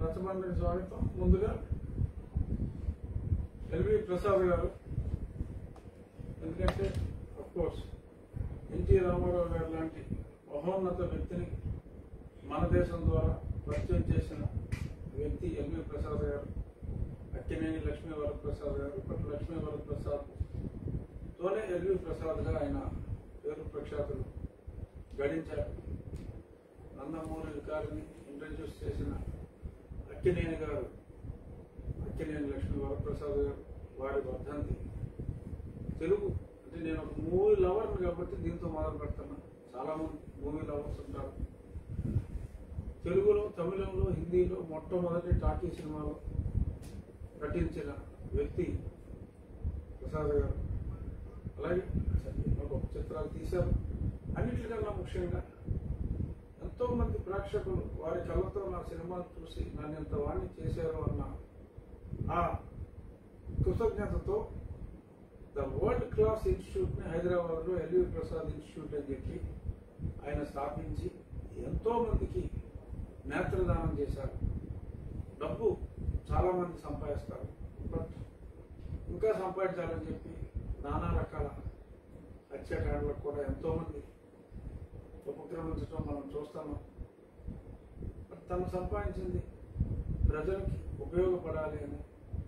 రచ్చబండకి స్వాగతం ముందుగా ఎల్వి ప్రసాద్ గారు ఎందుకంటే కోర్స్ ఎన్టీ రామారావు గారు లాంటి మహోన్నత వ్యక్తిని మన దేశం ద్వారా పరిచయం చేసిన వ్యక్తి ఎల్వి ప్రసాద్ గారు అక్కినేని లక్ష్మీ వరప్రసాద్ గారు బట్ లక్ష్మీ వరప్రసాద్ తోనే ఎల్వి ప్రసాద్గా ఆయన పేరు ప్రఖ్యాతులు గడించారు నందమూరి గారిని ఇంట్రడ్యూస్ చేసిన అక్కినేని గారు అక్కినేని లక్ష్మీ వరప్రసాద్ గారు వారి వర్ధంతి తెలుగు అంటే నేను ఒక మూవీ లవర్ని కాబట్టి దీంతో మొదలు పెడుతున్నా చాలా మంది మూవీ లవర్స్ ఉంటారు తెలుగులో తమిళంలో హిందీలో మొట్టమొదటి టాకీ సినిమాలో నటించిన వ్యక్తి ప్రసాద్ గారు అలాగే ఎన్నో గొప్ప చిత్రాలు తీశారు అన్నిటికన్నా ముఖ్యంగా ఎంతో మంది ప్రేక్షకులు వారి కళ్ళతో నా సినిమాలు చూసి నన్ను ఎంత వాణ్ణి చేశారు అన్న ఆ కృతజ్ఞతతో ద వరల్డ్ క్లాస్ ఇన్స్టిట్యూట్ ని హైదరాబాద్ లో ఎల్వి ప్రసాద్ ఇన్స్టిట్యూట్ అని చెప్పి ఆయన స్థాపించి ఎంతో మందికి నేత్రదానం చేశారు డబ్బు చాలా మంది సంపాదిస్తారు బట్ ఇంకా సంపాదించాలని చెప్పి నానా రకాల హత్యాకాండలకు కూడా ఎంతో మంది ఉపక్రమించడం మనం చూస్తున్నాం బట్ తను సంపాదించింది ప్రజలకి ఉపయోగపడాలి అని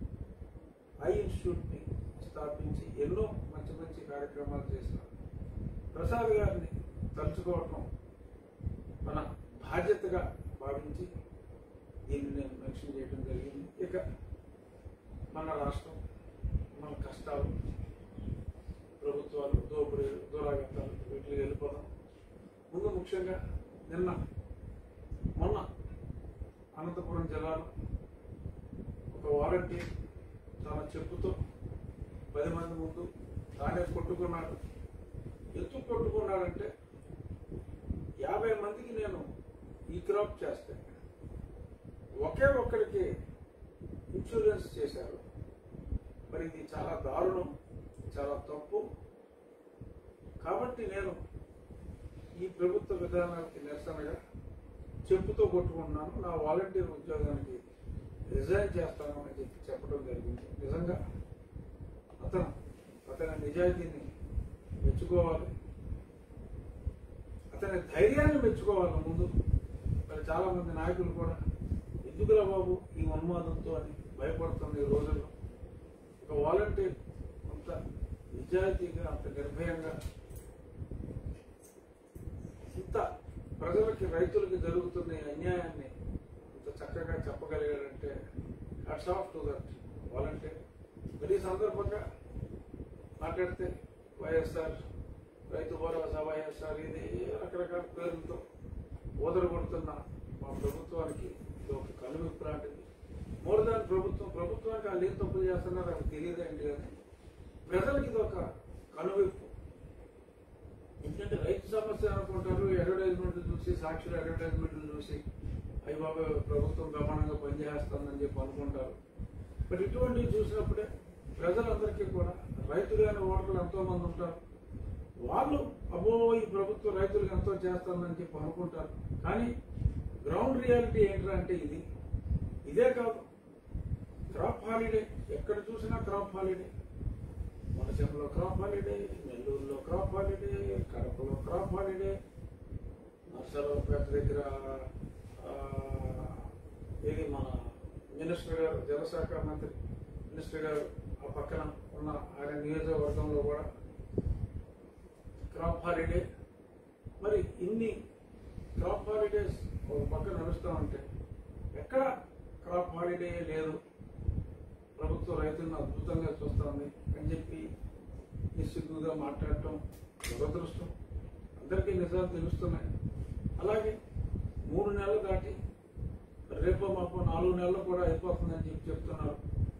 ఐ ఇన్స్టిట్యూట్ని స్థాపించి ఎన్నో మంచి మంచి కార్యక్రమాలు చేసినారు ప్రసాద్ గారిని తలుచుకోవటం మన బాధ్యతగా భావించి దీన్ని నేను మెన్షన్ చేయడం జరిగింది ఇక మన రాష్ట్రం మన కష్టాలు ప్రభుత్వాలు దోపిడీలు దూరాగతాలు వీటికి వెళ్ళిపోదాం ముందు ముఖ్యంగా నిన్న మొన్న అనంతపురం జిల్లాలో ఒక వారంటీ తన చెప్పుతో పది మంది ముందు తానే కొట్టుకున్నాడు ఎందుకు కొట్టుకున్నాడంటే యాభై మందికి నేను ఈ క్రాప్ చేస్తే ఒకే ఒక్కరికి ఇన్సూరెన్స్ చేశారు మరి ఇది చాలా దారుణం చాలా తప్పు కాబట్టి నేను ఈ ప్రభుత్వ విధానానికి నిరసనగా చెప్పుతో కొట్టుకుంటున్నాను నా వాలంటీర్ ఉద్యోగానికి రిజైన్ చేస్తాను అని చెప్పి చెప్పడం జరిగింది నిజంగా అతను అతని నిజాయితీని మెచ్చుకోవాలి అతని ధైర్యాన్ని మెచ్చుకోవాలి ముందు మరి చాలా మంది నాయకులు కూడా ఎందుకురా బాబు ఈ ఉన్మాదంతో అని భయపడుతున్న ఈ రోజుల్లో ఒక వాలంటీర్ అంత నిజాయితీగా అంత నిర్భయంగా ఇంత ప్రజలకి రైతులకి జరుగుతున్న ఈ అన్యాయాన్ని ఇంత చక్కగా చెప్పగలిగాడంటే hats off to that volunteer మరి ఈ సందర్భంగా మాట్లాడితే వైఎస్ఆర్ రైతు భరోసా వైఎస్ఆర్ ఇది రకరకాల పేర్లతో ఓదరగొడుతున్న మా ప్రభుత్వానికి ఇది ఒక కనువిప్పు లాంటిది మోర్ దాన్ ప్రభుత్వం ప్రభుత్వానికి వాళ్ళు ఏం తప్పులు చేస్తున్నారో అది తెలియదండి కానీ ప్రజలకి ఇది ఒక కనువిప్పు ఎందుకంటే రైతు సమస్య అనుకుంటారు అడ్వర్టైజ్మెంట్లు చూసి సాక్షుల అడ్వర్టైజ్మెంట్లు చూసి అయ్యి బాబా ప్రభుత్వం గమనంగా పనిచేస్తుందని చెప్పి అనుకుంటారు బట్ ఇటువంటివి చూసినప్పుడే ప్రజలందరికీ కూడా రైతులు అనే ఓటర్లు ఎంతో మంది ఉంటారు వాళ్ళు అబ్బో ఈ ప్రభుత్వం రైతులకు ఎంతో చేస్తుందని చెప్పి అనుకుంటారు కానీ గ్రౌండ్ రియాలిటీ ఏంటంటే ఇది ఇదే కాదు క్రాప్ హాలిడే ఎక్కడ చూసినా క్రాప్ హాలిడే వనసీమలో క్రాప్ హాలిడే నెల్లూరులో క్రాప్ హాలిడే కడపలో క్రాప్ హాలిడే నర్సరావుపేట దగ్గర ఆ, ఇది మన మినిస్టర్ గారు జలశాఖ మంత్రి మినిస్టర్ గారు ఆ పక్కన ఉన్న ఆయన నియోజకవర్గంలో కూడా క్రాప్ హాలిడే మరి ఇన్ని క్రాప్ హాలిడేస్ ఒక పక్క నడుస్తూ ఉంటే ఎక్కడ క్రాప్ హాలిడే లేదు ప్రభుత్వం రైతులను అద్భుతంగా చూస్తుంది అని చెప్పి నిస్సిగ్గుగా మాట్లాడటం దురదృష్టం అందరికీ నిజాలు తెలుస్తున్నాయి అలాగే మూడు నెలలు దాటి రేపో మాపో నాలుగు నెలలు కూడా అయిపోతుందని చెప్పి చెప్తున్నారు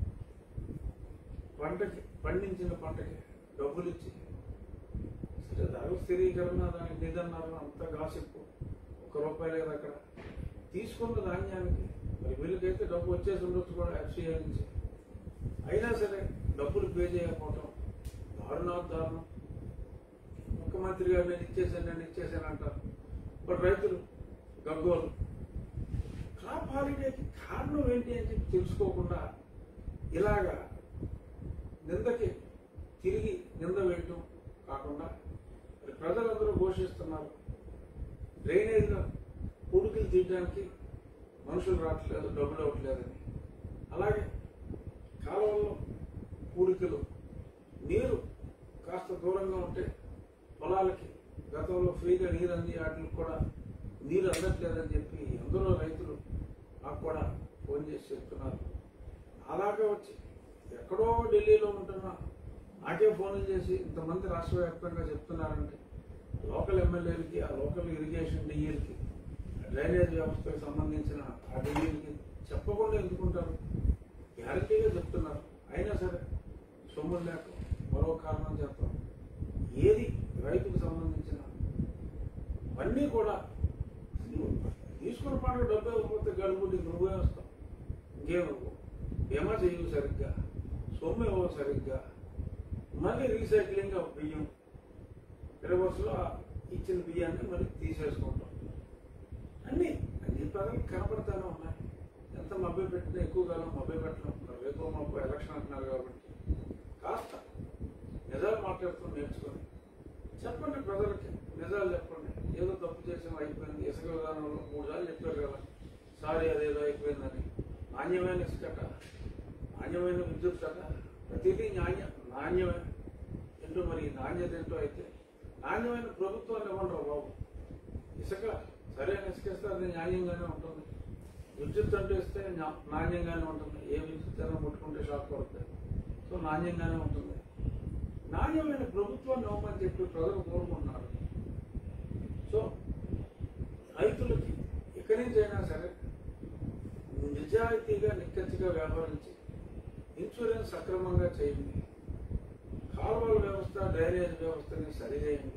పంటకి పండించిన పంటకి డబ్బులు ఇచ్చి సరే ధరల స్థిరీకరణ దానికి నిధన్నారు అంత గాసిప్పు ఒక రూపాయి లేదు అక్కడ తీసుకున్న ధాన్యానికి మరి వీళ్ళకైతే డబ్బు వచ్చేసి ఉండొచ్చు కూడా ఎఫ్సీఐ నుంచి అయినా సరే డబ్బులు పే చేయకపోవటం దారుణాలు దారుణం ముఖ్యమంత్రి గారు నేను ఇచ్చేసాను నేను ఇచ్చేసాను అంటారు బట్ రైతులు గగ్గోలు క్రాప్ హాలిడేకి కారణం ఏంటి అని చెప్పి తెలుసుకోకుండా ఇలాగా నిందకి తిరిగి నింద వేయటం కాకుండా మరి ప్రజలందరూ ఘోషిస్తున్నారు డ్రైనేజ్లో కొడుకులు తీయడానికి మనుషులు రావట్లేదు డబ్బులు అవ్వట్లేదని అలాగే కాలువల్లో పూడికలు నీరు కాస్త దూరంగా ఉంటే పొలాలకి గతంలో ఫ్రీగా నీరు అంది వాటికి కూడా నీరు అందట్లేదని చెప్పి ఎందరో రైతులు నాకు కూడా ఫోన్ చేసి చెప్తున్నారు అలాగే వచ్చి ఎక్కడో ఢిల్లీలో ఉంటున్న నాకే ఫోన్లు చేసి ఇంతమంది రాష్ట్ర వ్యాప్తంగా చెప్తున్నారంటే లోకల్ ఎమ్మెల్యేలకి ఆ లోకల్ ఇరిగేషన్ డిఈలకి డ్రైనేజ్ వ్యవస్థకు సంబంధించిన ఆ డిఈలకి చెప్పకుండా ఎందుకుంటారు గ్యారంటీగా చెప్తున్నారు అయినా సరే సొమ్ములు లేక మరో కారణం చెప్తాం ఏది రైతుకు సంబంధించిన అన్నీ కూడా నువ్వు తీసుకున్న పండుగ డబ్బు ఇవ్వకపోతే గడుపుండి నువ్వే వస్తావు ఇంకేం నువ్వు బీమా చేయవు సరిగ్గా సొమ్ము ఇవ్వవు సరిగ్గా మళ్ళీ రీసైక్లింగ్ ఆఫ్ బియ్యం రివర్స్లో ఇచ్చిన బియ్యాన్ని మళ్ళీ తీసేసుకుంటాం అన్నీ అన్ని ప్రజలకు కనపడతానే ఉన్నాయి ఎంత మభ్య పెట్టినా ఎక్కువ కాలం మభ్య పెట్టడం రేపు మాకు ఎలక్షన్ అంటున్నారు కాబట్టి కాస్త నిజాలు మాట్లాడుతూ నేర్చుకొని చెప్పండి ప్రజలకి నిజాలు చెప్పండి ఏదో తప్పు చేసాం అయిపోయింది ఇసుక విధానంలో మూడు సార్లు చెప్పారు కదా సారీ అదేదో అయిపోయిందని నాణ్యమైన ఇసుకట నాణ్యమైన విద్యుత్ అట ప్రతిదీ నాణ్య నాణ్యమే ఏంటో మరి ఈ నాణ్యత ఏంటో అయితే నాణ్యమైన ప్రభుత్వాన్ని ఇవ్వండి రా బాబు ఇసుక సరైన ఇసుక ఇస్తే అది న్యాయంగానే ఉంటుంది విద్యుత్ అంటే ఇస్తే నా- నాణ్యంగానే ఉంటుంది ఏ విద్యుత్ అయినా ముట్టుకుంటే షాక్ పడుతుంది సో నాణ్యంగానే ఉంటుంది నాణ్యమైన ప్రభుత్వాన్ని ఇవ్వమని చెప్పి ప్రజలు కోరుకుంటున్నారు సో రైతులకి ఎక్కడి నుంచి అయినా సరే నిజాయితీగా నిక్కచ్చిగా వ్యవహరించి ఇన్సూరెన్స్ సక్రమంగా చేయండి కాలువల వ్యవస్థ డ్రైనేజ్ వ్యవస్థని సరిచేయండి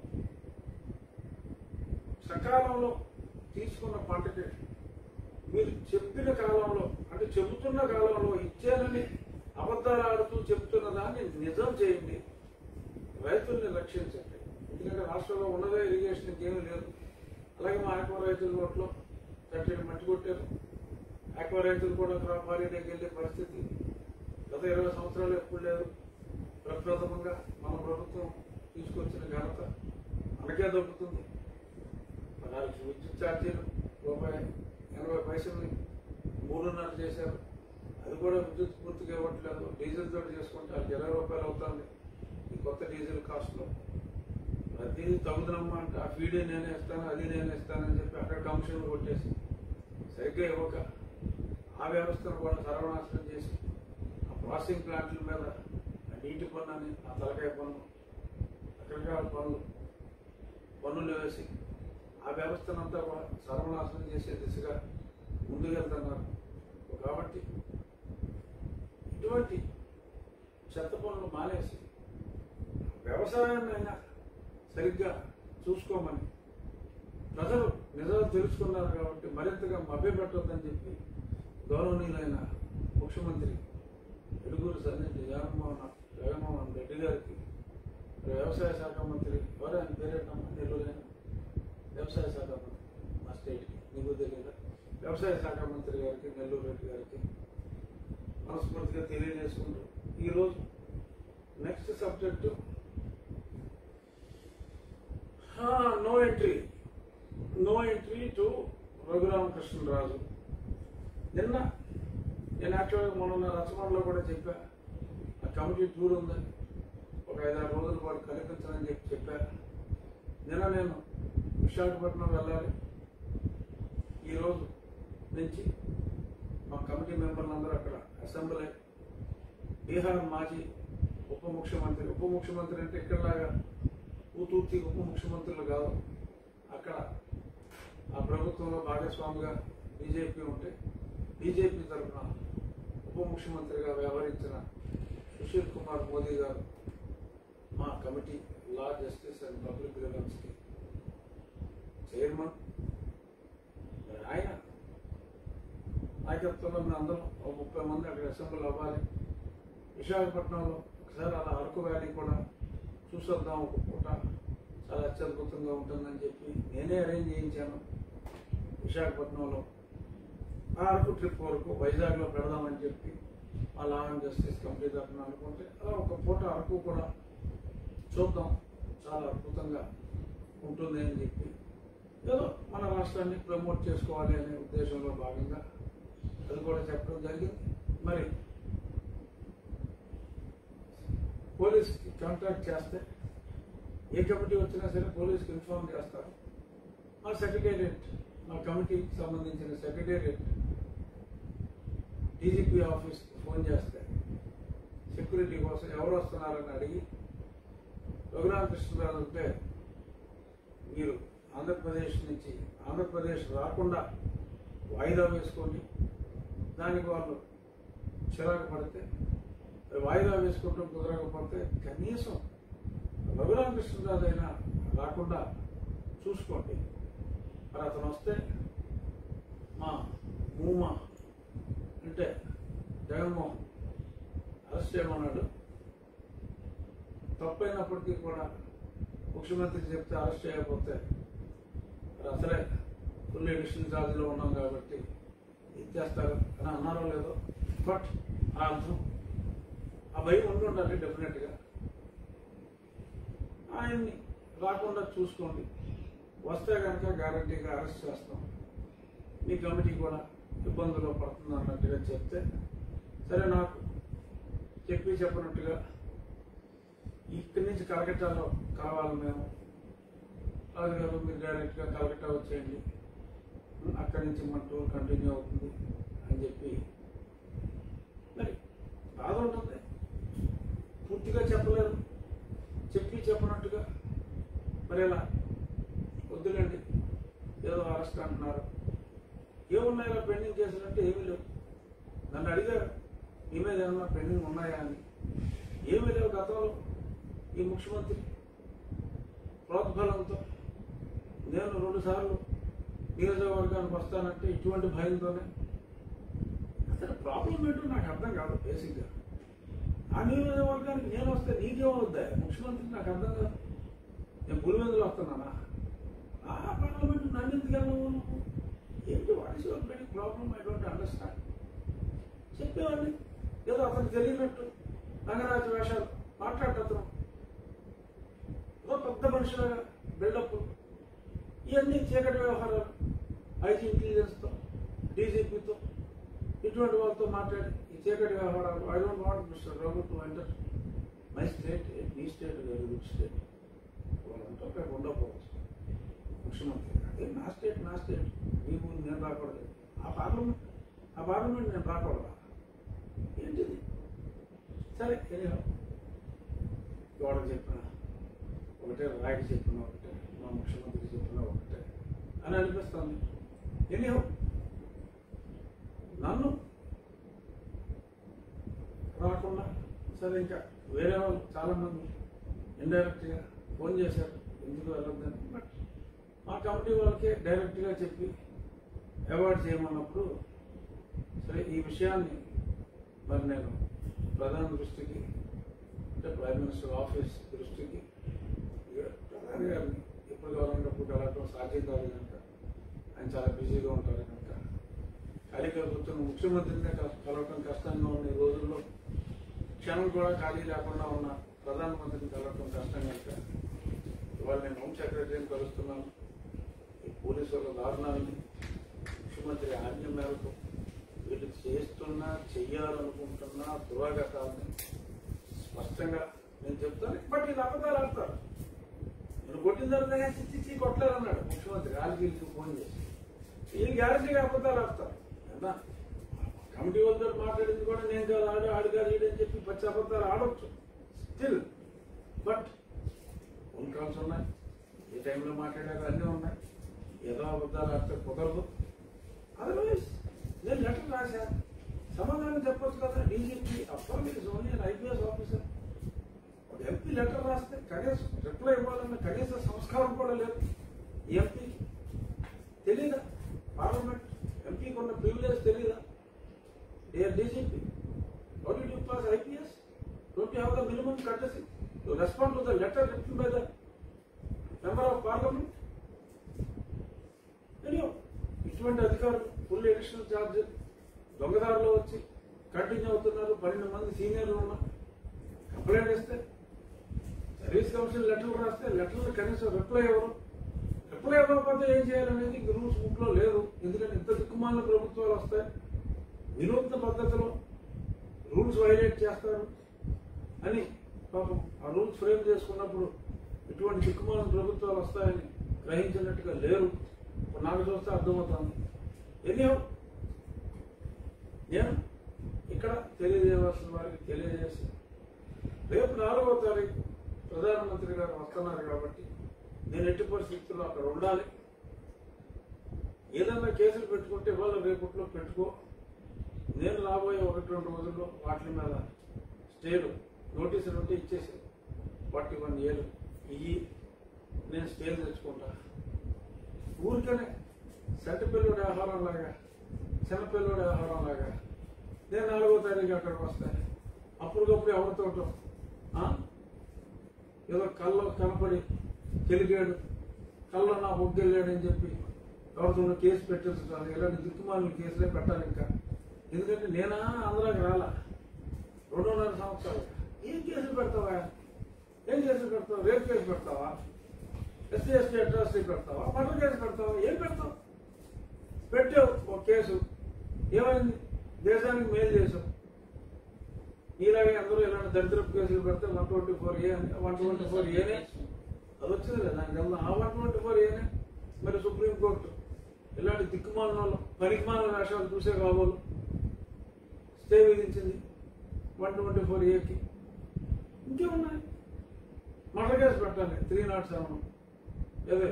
సకాలంలో తీసుకున్న పంటకి మీరు చెప్పిన కాలంలో అంటే చెబుతున్న కాలంలో ఇచ్చానని అబద్ధాలు ఆడుతూ చెప్తున్న దాన్ని నిజం చేయండి రైతుల్ని రక్షించండి ఎందుకంటే రాష్ట్రంలో ఉన్నదే ఇరిగేషన్ ఇంకేమీ లేదు అలాగే మా ఆక్వా రైతుల నోట్లో చట్టని మట్టి కొట్టారు ఆక్వా రైతులు కూడా క్రాప్ హాలిడేకి వెళ్ళే పరిస్థితి గత ఇరవై సంవత్సరాలు ఎప్పుడు లేదు ప్రప్రథమంగా మన ప్రభుత్వం తీసుకొచ్చిన ఘనత మనకే దొరుకుతుంది పద్నాలుగు విద్యుత్ ఛార్జీలు రూపాయి ఎనభై పైసల్ని మూడున్నర చేశారు అది కూడా విద్యుత్ పూర్తిగా ఇవ్వట్లేదు డీజిల్ తోటి చేసుకుంటే అది ఇరవై రూపాయలు అవుతుంది ఈ కొత్త డీజిల్ కాస్ట్లో ప్రతి తగుదనమ్మా అంటే ఆ ఫీడే నేనే ఇస్తాను అది నేనే ఇస్తానని చెప్పి అక్కడ కమిషన్లు కొట్టేసి సరిగ్గా ఇవ్వక ఆ వ్యవస్థను కూడా సర్వనాశనం చేసి ఆ ప్రాసెసింగ్ ప్లాంట్ల మీద ఆ నీటి పన్ను అని ఆ తలకాయ పన్ను రకరకాల పనులు పన్నులు వేసి ఆ వ్యవస్థనంతా కూడా సర్వనాశనం చేసే దిశగా ముందుకెళ్తున్నారు కాబట్టి ఇటువంటి చెత్త పనులు మానేసి వ్యవసాయాన్నైనా సరిగ్గా చూసుకోమని ప్రజలు నిజాలు తెలుసుకున్నారు కాబట్టి మరింతగా మభ్యపెట్టొద్దని చెప్పి గౌరవనీయులైన ముఖ్యమంత్రి ఎడుగూరు సన్నిధి జగన్మోహన్ జగన్మోహన్ రెడ్డి గారికి వ్యవసాయ శాఖ మంత్రి ఎవరు ఆయన పేరేటమ్మా నెల్లూరైన వ్యవసాయ శాఖ మంత్రి మా స్టేట్కి నీకు తెలియదా వ్యవసాయ శాఖ మంత్రి గారికి నెల్లూరు రెడ్డి గారికి మనస్ఫూర్తిగా తెలియజేసుకుంటూ ఈరోజు next subject no entry no entry to Raghuramakrishnaraju నిన్న నేను యాక్చువల్గా మొన్న రచనలో కూడా చెప్పా ఆ కమిటీ టూర్ ఉంది ఒక ఐదారు రోజుల పాటు కనిపించదని చెప్పి చెప్పా నిన్న నేను విశాఖపట్నం వెళ్ళాలి ఈరోజు నుంచి మా కమిటీ మెంబర్లందరూ అక్కడ అసెంబ్లీ అయ్యి బీహార్ మాజీ ఉప ముఖ్యమంత్రి ఉప ముఖ్యమంత్రి అంటే ఇక్కడలాగా ఊతూర్తి ఉప ముఖ్యమంత్రులు కాదు అక్కడ ఆ ప్రభుత్వంలో భాగస్వామిగా బీజేపీ ఉంటే బీజేపీ తరఫున ఉప ముఖ్యమంత్రిగా వ్యవహరించిన సుశీల్ కుమార్ మోదీ గారు మా committee law justice and public కి చైర్మన్ మరి ఆయన నాయకత్వంలో మేము అందరం ఒక ముప్పై మంది అక్కడ అసెంబ్లీ అవ్వాలి విశాఖపట్నంలో ఒకసారి అలా అరకు వ్యాలీ కూడా చూసొద్దాం ఒక పూట చాలా అత్యద్భుతంగా ఉంటుందని చెప్పి నేనే అరేంజ్ చేయించాను విశాఖపట్నంలో ఆ అరకు ట్రిప్ వరకు వైజాగ్లో పెడదామని చెప్పి ఆ లా అండ్ జస్టిస్ కమిటీ తరఫున అనుకుంటే అలా ఒక పూట అరకు కూడా చూద్దాం చాలా అద్భుతంగా ఉంటుంది అని చెప్పి ఏదో మన రాష్ట్రాన్ని ప్రమోట్ చేసుకోవాలి అనే ఉద్దేశంలో భాగంగా అది కూడా చెప్పడం జరిగింది మరి పోలీస్కి కాంటాక్ట్ చేస్తే ఏ కమిటీ వచ్చినా సరే పోలీస్కి ఇన్ఫార్మ్ చేస్తారు ఆ సెక్రటేరియట్ మా కమిటీకి సంబంధించిన సెక్రటేరియట్ డీజీపీ ఆఫీస్కి ఫోన్ చేస్తే సెక్యూరిటీ కోసం ఎవరు వస్తున్నారని అడిగి రఘురామకృష్ణరాజు ఉంటే మీరు ఆంధ్రప్రదేశ్ నుంచి ఆంధ్రప్రదేశ్ రాకుండా వాయిదా వేసుకోండి దానికి వాళ్ళు చిరాకు పడితే వాయిదా వేసుకోవడం కుదరకపోతే కనీసం రఘురామకృష్ణరాజు అయినా రాకుండా చూసుకోండి మరి అతను వస్తే మా మూమా అంటే జగన్మోహన్ అరెస్ట్ చేయమన్నాడు తప్పైనప్పటికీ కూడా ముఖ్యమంత్రికి చెప్తే అరెస్ట్ చేయకపోతే మరి అసలే ఫుల్ ఎడిషన్ ఛార్జ్లో ఉన్నాం కాబట్టి ఇచ్చేస్తారు అని అన్నారో లేదో బట్ ఆ అర్థం ఆ భయం ఉంటుండాలి డెఫినెట్గా ఆయన్ని రాకుండా చూసుకోండి వస్తే కనుక గ్యారంటీగా అరెస్ట్ చేస్తాం మీ కమిటీ కూడా ఇబ్బందుల్లో పడుతుంది అన్నట్టుగా చెప్తే సరే నాకు చెప్పి చెప్పినట్టుగా ఇక్కడి నుంచి కలకట్టాలో కావాలి మేము అది కాదు మీరు డైరెక్ట్గా కలకట్టా వచ్చేయండి అక్కడి నుంచి మన టూర్ కంటిన్యూ అవుతుంది అని చెప్పి మరి బాధ ఉంటుంది పూర్తిగా చెప్పలేదు చెప్పి చెప్పినట్టుగా మరి ఎలా వద్దులేండి ఏదో అరెస్ట్ అంటున్నారు ఏమున్నాయి ఇలా పెండింగ్ కేసులంటే ఏమీ లేవు నన్ను అడిగారు మీ మీద ఏమన్నా పెండింగ్ ఉన్నాయా అని ఏమీ లేవు గతంలో ఈ ముఖ్యమంత్రి ప్రోద్బలంతో నేను రెండు సార్లు నియోజకవర్గానికి వస్తానంటే ఇటువంటి భయంతోనే అసలు ప్రాబ్లం ఏంటో నాకు అర్థం కాదు బేసిక్గా ఆ నియోజకవర్గానికి నేను వస్తే నీకేమవుద్దా ముఖ్యమంత్రి నాకు అర్థం కాదు నేను పులివెందులు వస్తున్నానా ఆ పార్లమెంట్ నన్ను ఎందుకు వెళ్ళవు నువ్వు? ఏంటి what is your very problem I don't understand చెప్పేవాడిని ఏదో అతను తెలియనట్టు రంగరాజ వేషాలు మాట్లాడటం ఏదో పెద్ద మనుషులుగా బిల్డప్ ఇవన్నీ చీకటి వ్యవహారాలు ఐజీ ఇంటెలిజెన్స్తో డీజీపీతో ఇటువంటి వాళ్ళతో మాట్లాడి ఈ చీకటి వ్యవహారాలు I don't want mister Raghu to enter my state మీ స్టేట్ వెరీ గుడ్ స్టేట్ వాళ్ళంతా అక్కడ ఉండకపోవచ్చు ముఖ్యమంత్రి అదే నా స్టేట్ నా స్టేట్ మీ ముందు నేను రాకూడదు ఆ పార్లమెంట్ ఆ పార్లమెంట్ నేను రాకూడదా ఏంటిది సరే ఎనీహౌ గోడకు చెప్పిన ఒకటే రాయికి చెప్పిన ఒకటే మా ముఖ్యమంత్రికి చెప్పిన ఒకటే అని అనిపిస్తుంది ఎనీహౌ నన్ను రాకుండా సరే ఇంకా వేరే వాళ్ళు చాలా మంది ఇండైరెక్ట్గా ఫోన్ చేశారు ఎందుకు వెళ్ళొద్దని బట్ మా కమిటీ వాళ్ళకే డైరెక్ట్గా చెప్పి అవాయిడ్ చేయమన్నప్పుడు సరే ఈ విషయాన్ని మరి నేను ప్రధాని దృష్టికి అంటే ప్రైమ్ మినిస్టర్ ఆఫీస్ దృష్టికి ఇక ప్రధాని గారిని ఎప్పుడు కావాలంటే అప్పుడు కలగటం సాధ్యం కాదు కనుక ఆయన చాలా బిజీగా ఉంటారు కనుక ఖాళీగా కూర్చొని ముఖ్యమంత్రిని కల- కలవటం కష్టంగా ఉన్న ఈ రోజుల్లో క్షణం కూడా ఖాళీ లేకుండా ఉన్న ప్రధానమంత్రిని కలవటం కష్టం కనుక ఇవాళ నేను హోమ్ సెక్రటరీని కలుస్తున్నాను ఈ పోలీసుల దారుణాలని ముఖ్యమంత్రి ఆజ్ఞ మేరకు వీళ్ళు చేస్తున్నా చెయ్యాలనుకుంటున్న దురాగతాలని స్పష్టంగా నేను చెప్తాను బట్ వీళ్ళు అబద్ధాలు ఆడతారు నేను కొట్టిన తర్వాత చిచ్చి కొట్టలేదు అన్నాడు ముఖ్యమంత్రి రాజకీయాలకు ఫోన్ చేసి వీళ్ళు గ్యారంటీగా అబద్ధాలు ఆడతారు ఎంత కమిటీ వాళ్ళతో మాట్లాడింది కూడా నేను కాదు ఆడు ఆడు కాదు ఈడు అని చెప్పి పచ్చి అబద్ధాలు ఆడవచ్చు స్టిల్ బట్ ఫోన్ కాల్స్ ఉన్నాయి ఏ టైంలో మాట్లాడారు అన్నీ ఉన్నాయి ఏదో అబద్ధాలు ఆడితే కుదరదు అదర్వైజ్ నేను లెటర్ రాశాను సమాధానం చెప్పొచ్చు కదా DGP upper is only an IPS officer ఒక ఎంపీ లెటర్ రాస్తే కనీసం రిప్లై ఇవ్వాలన్న కనీస సంస్కారం కూడా లేదు ఈ ఎంపీకి తెలీదా పార్లమెంట్ ఎంపీకి ఉన్న ప్రివిలేజ్ తెలీదా dear DGP how did you pass IPS don't you have the minimum courtesy to respond to the letter written by the member of parliament తెలియవు ఇటువంటి అధికారులు ఫుల్ అడిషనల్ ఛార్జ్ దొంగదారులు వచ్చి కంటిన్యూ అవుతున్నారు పన్నెండు మంది సీనియర్లు ఉన్నా కంప్లైంట్ ఇస్తే సర్వీస్ కమిషన్ లెటర్లు రాస్తే లెటర్లు కనీసం రిప్లై ఇవ్వరు రిప్లై ఇవ్వకపోతే ఏం చేయాలనేది రూల్స్ బుక్ లో లేదు ఎందుకంటే ఇంత దిక్కుమాలిన ప్రభుత్వాలు వస్తాయి వినూత్న పద్ధతిలో రూల్స్ వైలేట్ చేస్తారు అని పాపం ఆ రూల్స్ ఫ్రేమ్ చేసుకున్నప్పుడు ఇటువంటి దిక్కుమాలిన ప్రభుత్వాలు వస్తాయని గ్రహించినట్టుగా లేరు ఇప్పుడు నాకు చూస్తే అర్థమవుతుంది ఎన్నో నేను ఇక్కడ తెలియజేయవలసిన వారికి తెలియజేసి రేపు నాలుగో తారీఖు ప్రధానమంత్రి గారు వస్తున్నారు కాబట్టి నేను ఎట్టి పరిస్థితుల్లో అక్కడ ఉండాలి ఏదన్నా కేసులు పెట్టుకుంటే ఇవాళ రేపట్లో పెట్టుకో నేను రాబోయే ఒకటి రెండు రోజుల్లో వాటి మీద స్టేలు నోటీసులు ఉంటే ఇచ్చేసి ఫార్టీ వన్ ఏళ్ళు ఇవి నేను స్టేలు తెచ్చుకుంటా ఊరికనే సెంట పిల్లడి ఆహారం లాగా చిన్నపిల్లడి ఆహారం లాగా నేను నాలుగో తారీఖు అక్కడికి వస్తాను అప్పటికప్పుడు ఎవరితోటో ఆ? ఏదో కళ్ళలో కనపడి తెలిగాడు కళ్ళలో నా ఒగ్గెళ్ళాడని చెప్పి ఎవరితోనో కేసు పెట్టించాలి ఇలాంటి దిక్కుమాలిన కేసులే పెట్టాలి ఇంకా ఎందుకంటే నేనా ఆంధ్రాకి రాలా రెండున్నర సంవత్సరాలు ఏం కేసులు పెడతావా ఏం కేసులు పెడతావు రేపు కేసు పెడతావా ఎస్సీ ఎస్టీ అట్రాసిటీ పెడతావా మర్డర్ కేసు పెడతావా ఏం పెడతావు పెట్టావు ఒక కేసు ఏమైంది దేశానికి మేలు చేసావు నీలాగే అందరూ ఇలాంటి దరిద్రపు కేసులు పెడితే one twenty four A one twenty four ఏనే అది వచ్చింది కదా దానికి వెళ్దాం ఆ వన్ ట్వంటీ ఫోర్ ఏనే మరి సుప్రీంకోర్టు ఇలాంటి దిక్కుమాలిన వాళ్ళు పరిమాణ రాష్ట్రాలు చూసే కాబోలు స్టే విధించింది వన్ ట్వంటీ ఫోర్ ఏకి ఇంకేమున్నాయి మర్డర్ కేసు పెట్టాలి త్రీ నాట్ సెవెన్ ఏదే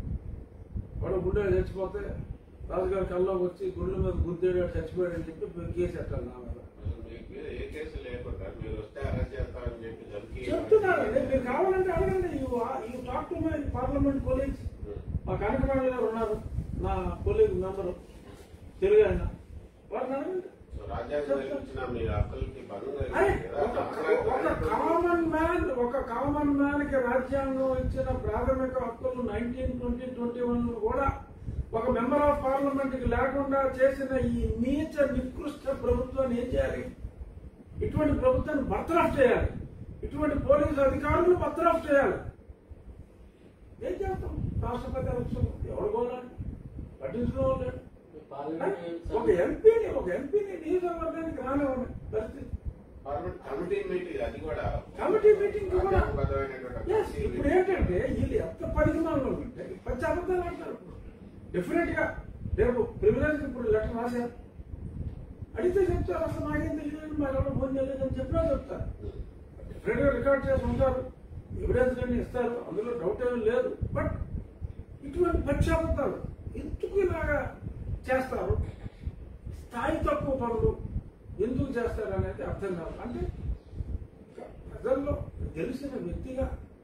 వాడు గుండె చచ్చిపోతే రాజుగారి కల్లోకి వచ్చి గుండెల మీద గుద్దేడు చచ్చిపోయాడు అని చెప్పి కేసు పెట్టాలి నా మీద మీకు మీద ఏ కేసు లేకుండా మీరు వస్తే అరెస్ట్ చేస్తారని చెప్పి దొరికి చెప్తున్నానండి మీరు కావాలంటే అడగండి you talk to my parliament colleagues మా కనకరాజు గారు ఉన్నారు నా కొలీగ్ మెంబరు తెలుగు ఆయన వారిని అడగండి సో రాజ్యాంగం ఇచ్చిన మీ హక్కులకి భంగం అరే, కలిగింది కదా. ఒక ఒక కామన్ మ్యాన్ ఒక కామన్ మ్యాన్ కి రాజ్యాంగం ఇచ్చిన ప్రాథమిక హక్కులు నైన్టీన్ ట్వంటీ ట్వంటీ వన్ కూడా ఒక మెంబర్ ఆఫ్ పార్లమెంట్ కి లేకుండా చేసిన ఈ నీచ నికృష్ట ప్రభుత్వాన్ని ఏం చేయాలి ఇటువంటి ప్రభుత్వాన్ని బర్తరఫ్ చేయాలి ఇటువంటి పోలీసు అధికారులను బర్తరఫ్ చేయాలి ఏం చేస్తాం రాష్ట్రపతి ఎలక్షన్ ఎవరు కోలాలి పట్టించుకోవాలి ఒక ఎంపీని ఒక ఎంపీని నియోజకవర్గానికి రానివ్వండి పరిస్థితి పార్లమెంట్ కమిటీ మీటింగ్ అది కూడా కమిటీ మీటింగ్ కూడా రాజ్యాంగబద్ధమైనటువంటి Yes, కమిటీ ఇప్పుడు ఏంటంటే వీళ్ళు ఎంత పరిమాణంలో ఉంటే పచ్చి అబద్ధాలు అంటారు ఇప్పుడు డెఫినెట్ గా రేపు ప్రివిలేజ్ ఇప్పుడు లెటర్ రాశారు అడిగితే చెప్తారు అసలు నాకేం తెలియదు మరి ఎవరు ఫోన్ చేయలేదని చెప్పినా చెప్తారు డెఫినెట్ గా రికార్డ్ చేసి ఉంటారు ఎవిడెన్స్ అన్ని ఇస్తారు అందులో డౌట్ ఏమీ లేదు బట్ ఇటువంటి పచ్చి అబద్ధాలు ఎందుకు ఇలాగా చేస్తారు స్థాయి తక్కువ పనులు ఎందుకు చేస్తారు అనేది అర్థం కాదు అంటే ఒక ప్రజల్లో తెలిసిన వ్యక్తిగా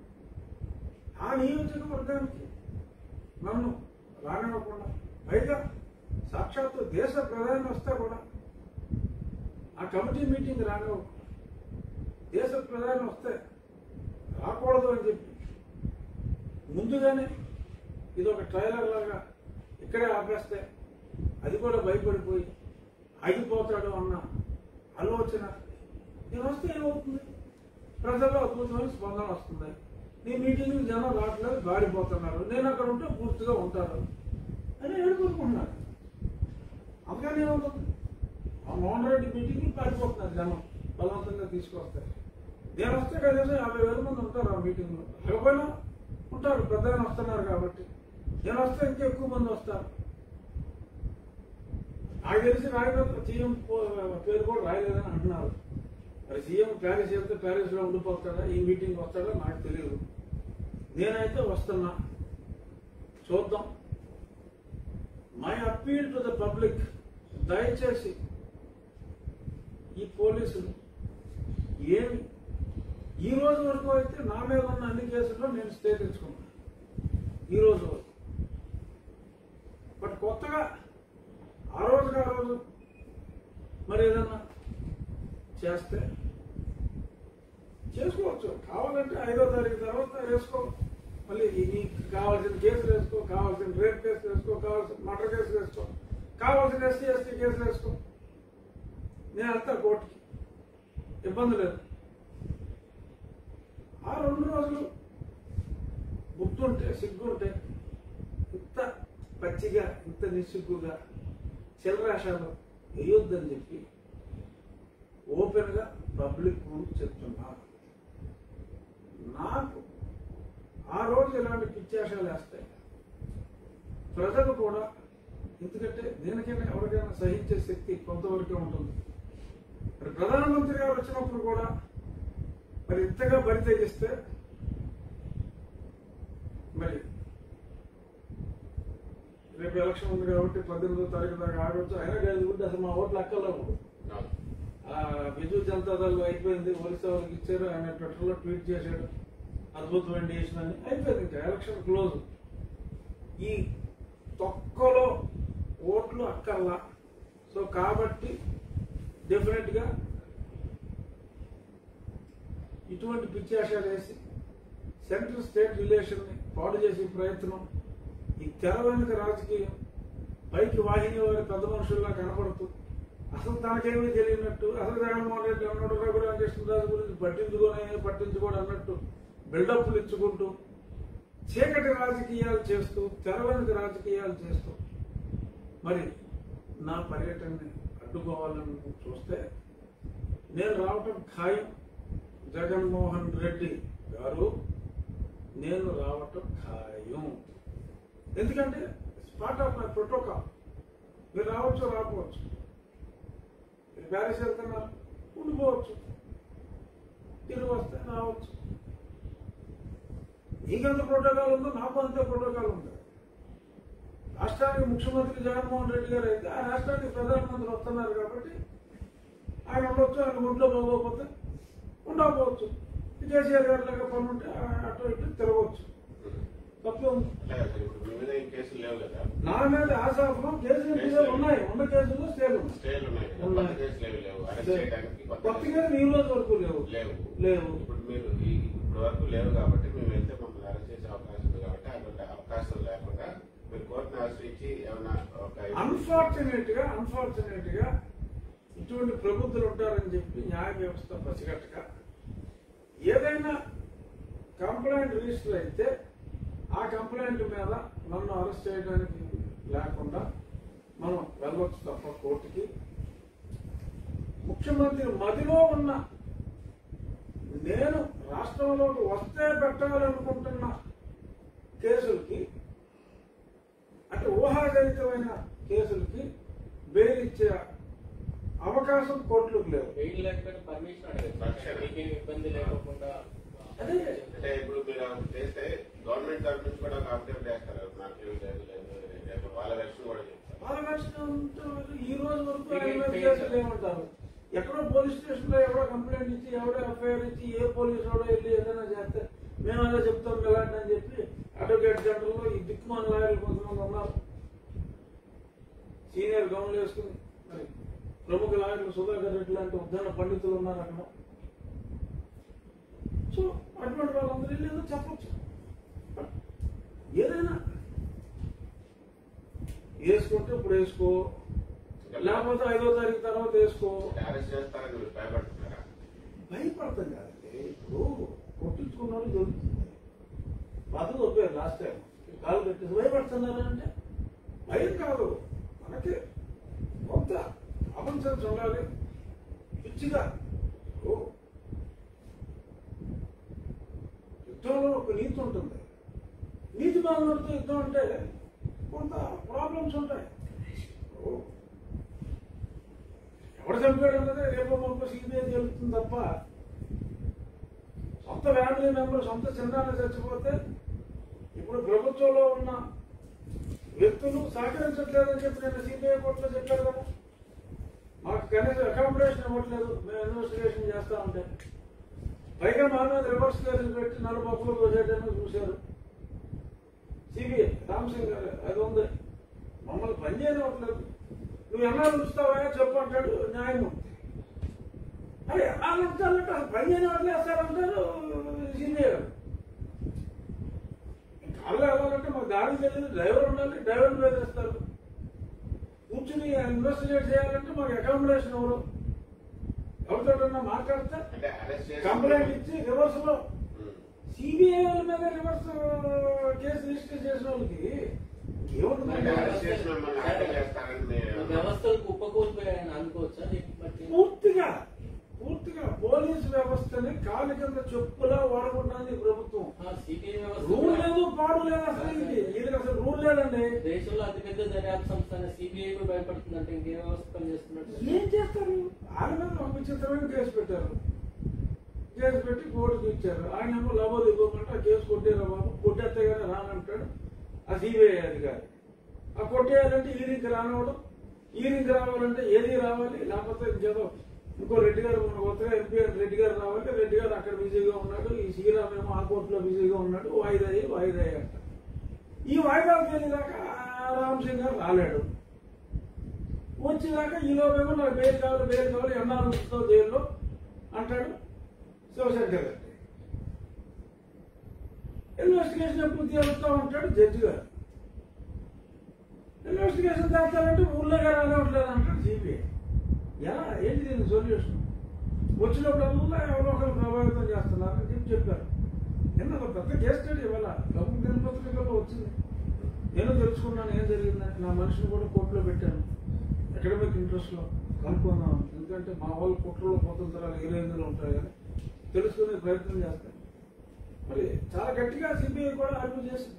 ఆ నియోజకవర్గానికి నన్ను రానివ్వకుండా పైగా సాక్షాత్తు దేశ ప్రధాని వస్తే కూడా ఆ కమిటీ మీటింగ్ రానివ్వకుండా దేశ ప్రధాని వస్తే రాకూడదు అని చెప్పి ముందుగానే ఇది ఒక ట్రైలర్ లాగా ఇక్కడే ఆపేస్తే అది కూడా భయపడిపోయి ఆగిపోతాడు అన్న ఆలోచన నేను వస్తే ఏమవుతుంది ప్రజల్లో అద్భుతమైన స్పందన వస్తుంది నీ మీటింగ్ జనం రావట్లేదు గాడిపోతున్నారు నేను అక్కడ ఉంటే పూర్తిగా ఉంటారు అని ఏడుకుంటున్నారు అందుకని ఏమవుతుంది ఆ మోహన్ రెడ్డి మీటింగ్ పారిపోతున్నారు జనం బలవంతంగా తీసుకొస్తారు నేను వస్తే కనీసం యాభై వేల మంది ఉంటారు ఆ మీటింగ్లో లేకపోయినా ఉంటారు పెద్ద ఆయన వస్తున్నారు కాబట్టి నేను వస్తే ఇంకా ఎక్కువ మంది వస్తారు నాకు తెలిసి రాయలేదు సీఎం పేరు కూడా రాయలేదని అంటున్నారు మరి సీఎం ప్యారిస్ వెళ్తే ప్యారిస్ లో ఉండిపోతాడా ఈ మీటింగ్ వస్తాడో నాకు తెలియదు నేనైతే వస్తున్నా చూద్దాం my appeal to the public దయచేసి ఈ పోలీసులు ఏమి ఈ రోజు వరకు అయితే నా మీద ఉన్న అన్ని కేసుల్లో నేను స్టే తెచ్చుకున్నాను ఈ రోజు వరకు బట్ కొత్తగా ఆ రోజుకి ఆ రోజు మరి ఏదన్నా చేస్తే చేసుకోవచ్చు కావాలంటే ఐదో తారీఖు తర్వాత వేసుకో మళ్ళీ ఈ నీకు కావాల్సిన కేసు వేసుకో కావాల్సిన రేప్ కేసు వేసుకో కావాల్సిన మర్డర్ కేసు వేసుకో కావాల్సిన ఎస్సీ ఎస్టీ కేసులు వేసుకో నేను వెళ్తా కోర్టుకి ఇబ్బంది లేదు ఆ రెండు రోజులు గుర్తుంటే సిగ్గుంటే ఇంత పచ్చిగా ఇంత నిస్సిగ్గుగా చిల్లరాశాలు వేయొద్దని చెప్పి ఓపెన్గా పబ్లిక్ ముందు చెప్తున్నా నాకు ఆ రోజు ఇలాంటి పిచ్చాశాలు వేస్తాయి ప్రజలు కూడా ఎందుకంటే దేనికైనా ఎవరికైనా సహించే శక్తి కొంతవరకే ఉంటుంది మరి ప్రధానమంత్రి గారు వచ్చినప్పుడు కూడా మరి ఇంతగా బరి తెగిస్తే మరి రేపు ఎలక్షన్ ఉంది కాబట్టి పద్దెనిమిదో తారీఖు దాకా ఆగొచ్చు అయినా కాదు అసలు మా ఓట్లు అక్కర్లేవు అవును. ఆ బిజు జనతా దళ్ అయిపోయింది ఒరిస్సా వాళ్ళకి ఇచ్చారు ఆయన ట్విట్టర్లో ట్వీట్ చేశాడు అద్భుతమైన డిసిషన్ అని అయిపోయింది ఇంకా ఎలక్షన్ క్లోజ్ ఈ తొక్కలో ఓట్లు అక్కర్లా సో కాబట్టి డెఫినెట్ గా ఇటువంటి పిచ్చాశాలు వేసి సెంట్రల్ స్టేట్ రిలేషన్ ని పాడు చేసే ప్రయత్నం ఈ తెర వెనుక రాజకీయం పైకి వాహిని వారి పెద్ద మనుషుల్లా కనపడుతూ అసలు తనకేమీ తెలియనట్టు అసలు జగన్మోహన్ రెడ్డి ఉన్నాడు రఘురామకృష్ణరాజు గురించి పట్టించుకోనే పట్టించుకోడు అన్నట్టు బిల్డప్లు ఇచ్చుకుంటూ చీకటి రాజకీయాలు చేస్తూ తెర వెనుక రాజకీయాలు చేస్తూ మరి నా పర్యటనని అడ్డుకోవాలని చూస్తే నేను రావటం ఖాయం జగన్మోహన్ రెడ్డి గారు నేను రావటం ఖాయం ఎందుకంటే పార్ట్ ఆఫ్ మై ప్రోటోకాల్ మీరు రావచ్చు రాకపోవచ్చు మీరు ప్యారిస్ వెళ్తున్నారు ఉండిపోవచ్చు తిరిగి వస్తే రావచ్చు నీకెంత ప్రోటోకాల్ ఉందో నాకు అంతే ప్రోటోకాల్ ఉంది రాష్ట్రానికి ముఖ్యమంత్రి జగన్మోహన్ రెడ్డి గారు అయితే ఆ రాష్ట్రానికి ప్రధానమంత్రి వస్తున్నారు కాబట్టి ఆయన ఉండొచ్చు ఆయన ఒంట్లో బాగోకపోతే ఉండకపోవచ్చు కేసీఆర్ గారి లాగా పని ఉంటే అటు ఇటు తిరగవచ్చు తప్పే ఉంది అంటే అసలు ఇప్పుడు మీ మీద ఏం కేసులు లేవు కదా నా మీద ఆశాపురం కేసులు మీద ఉన్నాయి ఉన్న కేసుల్లో స్టేలు ఉన్నాయి స్టేలు ఉన్నాయి కదా ఉన్నాయి. కొత్త కేసులు ఏవి లేవు అరెస్ట్ చేయడానికి కొత్త కొత్త కేసులు కేసులు ఈ రోజు వరకు లేవు లేవు లేవు ఇప్పుడు మీరు ఈ ఇప్పటి వరకు లేవు కాబట్టి మేము వెళ్తే మమ్మల్ని అరెస్ట్ చేసే అవకాశం ఉంది కాబట్టి అటువంటి అవకాశం లేకుండా మీరు కోర్టును ఆశ్రయించి ఏమైనా ఒక అన్ఫార్చునేట్ గా అన్ఫార్చునేట్ గా ఇటువంటి ప్రబుద్ధులు ఉంటారని చెప్పి న్యాయ వ్యవస్థ పసిగట్టక ఏదైనా కంప్లైంట్ రిజిస్టర్ అయితే ఆ కంప్లైంట్ మీద నన్ను అరెస్ట్ చేయడానికి లేకుండా మనం వెళ్ళవచ్చు తప్ప కోర్టుకి ముఖ్యమంత్రి మదిలో ఉన్న నేను రాష్ట్రంలోకి వస్తే పెట్టాలనుకుంటున్న కేసులకి అంటే ఊహాజనితమైన కేసులకి బెయిల్ ఇచ్చే అవకాశం కోర్టులకు లేవు వెయిట్ లేకపోతే పర్మిషన్ అడగదు రక్షణ. మీకేం ఇబ్బంది లేకుండా అదే. అంటే ఇప్పుడు మీరు అలా చేస్తే గవర్నమెంట్ తరఫు నుంచి కూడా కాంప్లైంట్ చేస్తారు నాకు ఏమి లేదు లేదు లేదు. వాళ్ళ వెర్షన్ కూడా చెప్తారు పాలరాష్ట్రం ఈ రోజు వరకు ఆయన మీద కేసులు ఏమంటారు ఎక్కడో పోలీస్ స్టేషన్ లో ఎవడో కంప్లైంట్ ఇచ్చి ఎవడో ఎఫ్ఐఆర్ ఇచ్చి ఏ పోలీసు వాడో వెళ్ళి ఏదైనా చేస్తే మేము అలా చెప్తాం ఇలాంటి అని చెప్పి అడ్వకేట్ జనరల్ లో ఈ దిక్కుమాల లాయర్లు కొంతమంది ఉన్నారు సీనియర్ గౌన్లు వేసుకుని మరి ప్రముఖ లాయర్లు సుధాకర్ రెడ్డి లాంటి ఉద్యాన పండితులు ఉన్నారు అక్కడ సో అటువంటి వాళ్ళందరూ వెళ్ళి ఏదో చెప్పచ్చు బట్ ఏదైనా వేసుకుంటే ఇప్పుడు వేసుకో లేకపోతే ఐదో తారీఖు తర్వాత వేసుకో అరెస్ట్ చేస్తారని మీరు భయపడుతున్నారా భయపడతాం కాదండి ఇప్పుడు కొట్టించుకున్నాడు జరుగుతుంది బాధలు వదిలేదు లాస్ట్ టైం కాలు కట్టేసి భయపడుతున్నారు అంటే భయం కాదు మనకి కొంత ప్రపంచం ఉండాలి పిచ్చిగా ఓ యుద్ధంలో ఒక నీతి ఉంటుంది నీతి బాగున్నట్టు యుద్ధం అంటే కొంత ప్రాబ్లమ్స్ ఉంటాయి ఓ ఎవరు చంపాడు అన్నది రేపు మాకు సిబిఐ తెలుస్తుంది తప్ప సొంత ఫ్యామిలీ మెంబర్ సొంత చిన్నాన్న చచ్చిపోతే ఇప్పుడు ప్రభుత్వంలో ఉన్న వ్యక్తులు సహకరించట్లేదని చెప్పి నేను సిబిఐ కోర్టులో చెప్పారు కదా మాకు కనీసం అకామిడేషన్ ఇవ్వట్లేదు మేము ఇన్వెస్టిగేషన్ చేస్తా ఉంటే పైగా మా మీద రివర్స్ కేసులు పెట్టి నలుగు పప్పులు పోసేటని చూశారు సిబిఐ రామ్ సింగ్ గారు అది ఉంది మమ్మల్ని పని చేయనివ్వట్లేదు నువ్వు ఎన్నాళ్ళు ఉంచుతావా చెప్పు అంటాడు న్యాయమూర్తి అరే ఎన్నాళ్ళు ఉంచాలంటే అసలు పని చేయని వదిలేస్తారంటారు సిబిఐ గారు కాళ్ళు వెళ్ళాలంటే మాకు దారి తెలియదు డ్రైవర్ ఉండాలి డ్రైవర్ వేసేస్తారు కూర్చుని ఇన్వెస్టిగేట్ చేయాలంటే మాకు అకామిడేషన్ ఎవరు ఎవరితోటన్నా మాట్లాడితే అంటే అరెస్ట్ చేసి కంప్లైంట్ ఇచ్చి రివర్స్ లో ఉమ్. సిబిఐ వాళ్ళ మీద రివర్స్ కేసు రిజిస్టర్ చేసిన వాళ్ళకి అంటే ఏముంటుంది అరెస్ట్ చేసి మిమ్మల్ని హ్యాపీ చేస్తారని మీరు- వ్యవస్థలు కుప్పకూలిపోయాయని అనుకోవచ్చా దీన్ని బట్టి? పూర్తిగా పూర్తిగా పోలీసు వ్యవస్థని కాలు కింద చెప్పులా వాడుకుంటుంది ఈ ప్రభుత్వం ఆ, సిబిఐ వ్యవస్థ రూల్ కూడా లేదు పాడు లేదు అసలు ఇది వీళ్ళకి అసలు రూల్ లేదండి దేశంలో అతిపెద్ద దర్యాప్తు సంస్థ సిబిఐ కూడా భయపడుతుందంటే ఇంకే వ్యవస్థ పనిచేస్తున్నట్టు ఏం చేస్తారు ఆయన మీద ఒక విచిత్రమైన కేసు పెట్టారు కేసు పెట్టి కోర్టుకు ఇచ్చారు ఆయన ఏమో లబోది ఇవ్వమంటే ఆ కేసు కొట్టేరా బాబు కొట్టేస్తే కానీ రానంటాడు ఆ సిబిఐ అధికారి ఆ కొట్టేయాలంటే ఈయనకి రానివ్వడం ఈయనకి రావాలంటే ఏది రావాలి లేకపోతే ఇంకేదో ఇంకో రెడ్డి గారు మన కొత్తగా ఎంపీ రెడ్డి గారు రావాలి రెడ్డి గారు అక్కడ బిజీగా ఉన్నాడు ఈ శ్రీరామ్ ఏమో ఆ కోర్టులో బిజీగా ఉన్నాడు వాయిదా అయ్యి వాయిదా అయ్యి అంట ఈ వాయిదాలకు వెళ్ళేదాకా రామ్ సింగ్ గారు రాలేడు వచ్చేదాకా ఈలోపేమో నాకు బెయిల్ కావాలి బెయిల్ కావాలి ఎన్నాళ్ళు ఉంచుతావు జైల్లో అంటాడు శివశంకర్ రెడ్డి ఇన్వెస్టిగేషన్ ఎప్పుడు తీరుస్తావు అంటాడు జడ్జి గారు ఇన్వెస్టిగేషన్ చేస్తారంటే ఊళ్ళోగా రానివ్వట్లేదు అంటాడు సిబిఐ ఎలా ఏంటి దీని సొల్యూషన్ వచ్చినప్పుడల్లా ఎవరో ఒకరు ప్రభావితం చేస్తున్నారని చెప్పి చెప్పారు నిన్న ఒక పెద్ద కేస్ స్టడీ ఇవాళ ప్రముఖ దినపత్రికల్లో వచ్చింది నేను తెలుసుకున్నాను ఏం జరిగిందని నా మనిషిని కూడా కోర్టులో పెట్టాను అకాడమిక్ ఇంట్రెస్ట్ లో కనుక్కుందాం ఎందుకంటే మా వాళ్ళు కుట్రలో పోతుంటారు ఏ రేంజ్లో ఉంటారు కానీ తెలుసుకునే ప్రయత్నం చేస్తాను మరి చాలా గట్టిగా సిబిఐ కూడా ఆర్గ్యూ చేసింది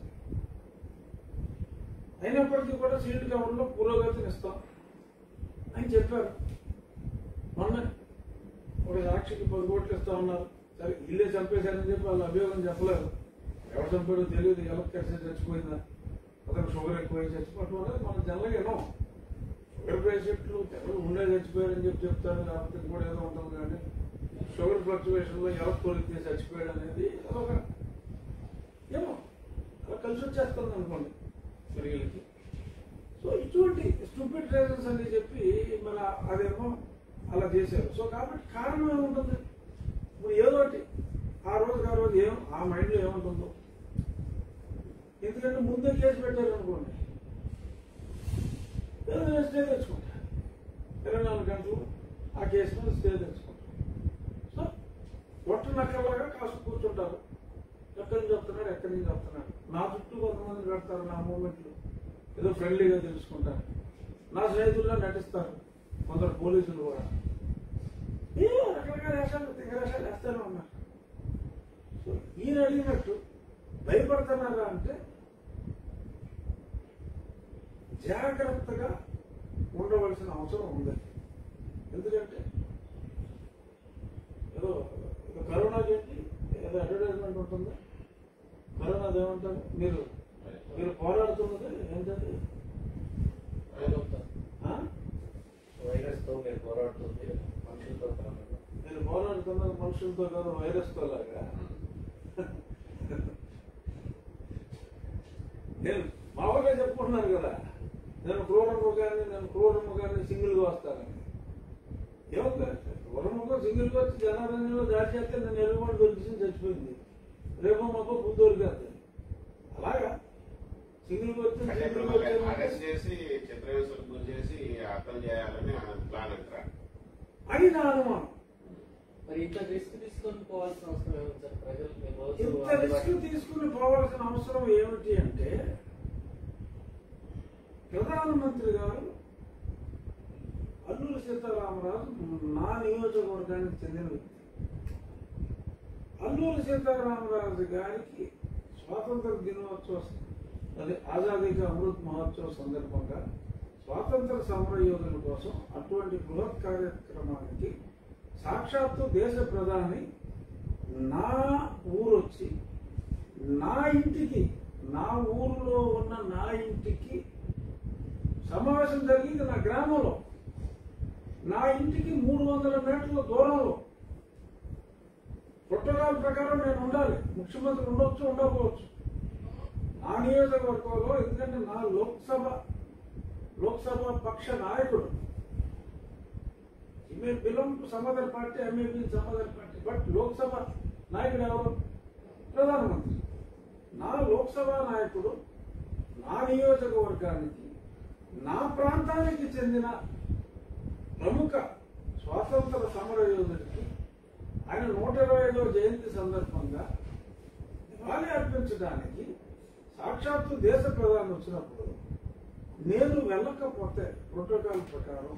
అయినప్పటికీ కూడా సీల్డ్ కవర్లో పురోగతిని ఇస్తాం అని చెప్పారు మొన్న ఒక సాక్షికి పది కోట్లు ఇస్తా ఉన్నారు సరే ఇల్లే చంపేశారని చెప్పి వాళ్ళ అభియోగం చెప్పలేదు ఎవరు చంపాడో తెలియదు ఎవరికి కలిసి చచ్చిపోయిందా అతను షుగర్ ఎక్కువ చచ్చిపోవడం వల్ల మనం జనరల్గా విన్నాం షుగర్ పేషెంట్లు ఎవరు ఉండే చచ్చిపోయారని చెప్పి చెప్తారు లేకపోతే కూడా ఏదో ఉంటుంది కానీ షుగర్ ఫ్లక్చువేషన్ లో ఎవరు తోలితే చచ్చిపోయాడు అనేది అదొక ఏమో అలా కలిసి వచ్చేస్తుంది అనుకోండి స్త్రీలకి సో ఇటువంటి స్టూపిడ్ రీజన్స్ అని చెప్పి మన అదేమో అలా చేశారు సో కాబట్టి కారణం ఏముంటుంది ఇప్పుడు ఏదో ఒకటి ఆ రోజుకి ఆ రోజు ఏం ఆ మైండ్లో ఏముంటుందో ఎందుకంటే ముందే కేసు పెట్టారు అనుకోండి ఏదో స్టే తెచ్చుకుంటారు ఇరవై నాలుగు గంటలు ఆ కేసు మీద స్టే తెచ్చుకుంటారు సో ఒట్టు నక్కలాగా కాసు కూర్చుంటారు ఎక్కడి నుంచి వస్తున్నాడు ఎక్కడి నుంచి వస్తున్నాడు నా చుట్టూ కొంతమంది పెడతారు నా మూమెంట్లు ఏదో ఫ్రెండ్లీగా తెలుసుకుంటారు నా స్నేహితుల్లో నటిస్తారు కొందరు పోలీసులు కూడా ఏ రకరకాల వేషాలు తింగరేషాలు వేస్తూనే ఉన్నారు సో ఈయన అడిగినట్టు భయపడుతున్నారా అంటే జాగ్రత్తగా ఉండవలసిన అవసరం ఉంది ఎందుకంటే ఏదో ఏదో కరోనా చేసి ఏదో అడ్వర్టైజ్మెంట్ ఉంటుంది కరోనా ఏమంటారు మీరు మీరు పోరాడుతున్నది ఏంటంటే ఆ? వైరస్ తో మీరు పోరాడుతుంది మనుషులతో కాదు మీరు పోరాడుతున్నది మనుషులతో కాదు వైరస్తో లాగా నేను మామూలుగా చెప్పుకుంటున్నాను కదా నేను క్రూరముఖాన్ని నేను క్రూరముఖాన్ని సింగిల్ గా వస్తానని ఏముంది క్రూరముఖం సింగిల్ గా వచ్చి జనారణ్యంలో దాడి చేస్తే నేను ఎలుగుబండి దొరికింది చచ్చిపోయింది రేపు మాకు బుద్ధి దొరికేది అలాగా సింగిల్ గా వచ్చి అంటే ఇప్పుడు సింగిల్ గా మమ్మల్ని అరెస్ట్ వచ్చి చేసి చిత్రహింసలకు గురి చేసి అర్థం చేయాలని ఆయన ప్లాన్ అంటారా అని నా అనుమానం మరి ఇంత రిస్క్ తీసుకొని పోవాల్సిన అవసరం ఏముంది సార్ ప్రజలు మీరు రోజు ఇంత రిస్క్ తీసుకుని పోవాల్సిన అవసరం ఏమిటి అంటే ప్రధానమంత్రి గారు అల్లూరి సీతారామరాజు నా నియోజకవర్గానికి చెందిన వ్యక్తి అల్లూరి సీతారామరాజు గారికి స్వాతంత్ర దినోత్సవ అదే ఆజాదీ కా అమృత్ మహోత్సవ సందర్భంగా స్వాతంత్ర సమర యోధుల కోసం అటువంటి బృహత్ కార్యక్రమానికి సాక్షాత్తు దేశ ప్రధాని నా ఊరొచ్చి నా ఇంటికి నా ఊరిలో ఉన్న నా ఇంటికి సమావేశం జరిగింది నా గ్రామంలో నా ఇంటికి మూడు వందల మీటర్ల దూరంలో ప్రోటోకాల్ ప్రకారం నేను ఉండాలి ముఖ్యమంత్రి ఉండొచ్చు ఉండకపోవచ్చు నా నియోజకవర్గంలో ఎందుకంటే నా లోక్సభ లోక్సభ పక్ష నాయకుడు may belong to some other party I may be some other party but Lok Sabha నాయకుడు ఎవరు ప్రధానమంత్రి నా లోక్సభ నాయకుడు నా నియోజకవర్గానికి నా ప్రాంతానికి చెందిన ప్రముఖ స్వాతంత్ర సమర యోధుడికి ఆయన నూట ఇరవై ఐదవ జయంతి సందర్భంగా నివాళి అర్పించడానికి సాక్షాత్తు దేశ ప్రధాని వచ్చినప్పుడు నేను వెళ్ళకపోతే ప్రోటోకాల్ ప్రకారం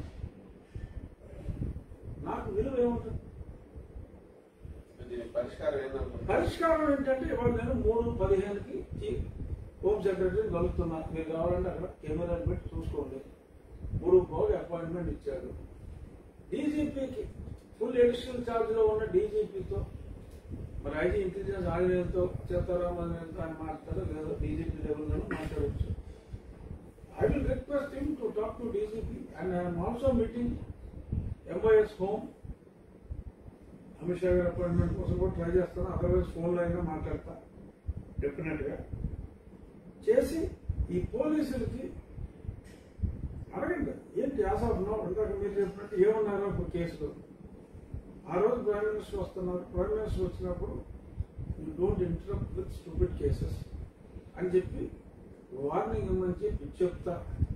నాకు విలువ ఏముంటుంది దీనికి పరిష్కారం ఏందనుకుంటున్నారు పరిష్కారం ఏంటంటే ఇవాళ నేను మూడు పదిహేనుకి చీఫ్ హోమ్ సెక్రటరీని కలుపుతున్నా మీరు కావాలంటే అక్కడ కెమెరాలు పెట్టి చూసుకోండి మూడు పోగు అపాయింట్మెంట్ ఇచ్చాడు డీజీపీకి ఫుల్ ఎడిషనల్ ఛార్జ్ లో ఉన్న డీజీపీతో మరి ఐటీ ఇంటెలిజెన్స్ ఆంజనేయులతో సీతారామన్తో ఆయన మాట్లాడో లేదో డీజీపీ లెవెల్లోనూ మాట్లాడవచ్చు I will request him to talk to DGP and I'm also meeting MIS home Amit Shah గారి అపాయింట్మెంట్ కోసం కూడా ట్రై చేస్తాను అదర్వైజ్ ఫోన్లో అయినా మాట్లాడతా డెఫినెట్ గా చేసి ఈ పోలీసులకి అడగండి ఏంటి ఆసాఫ్ ఇందాక మీరు చెప్పినట్టు ఏమన్నారో ఇప్పుడు కేసులో ఆ రోజు ప్రైమ్ మినిస్టర్ వస్తున్నారు ప్రైమ్ మినిస్టర్ వచ్చినప్పుడు you don't interrupt with stupid cases అని చెప్పి వార్నింగ్ ఇవ్వమని చెప్పి చెప్తా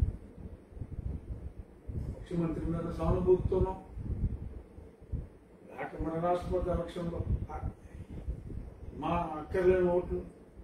ముఖ్యమంత్రి మీద సానుభూతితోనో లేక మన రాష్ట్రపతి ఎలక్షన్లో మా అక్కర్లేని ఓట్లు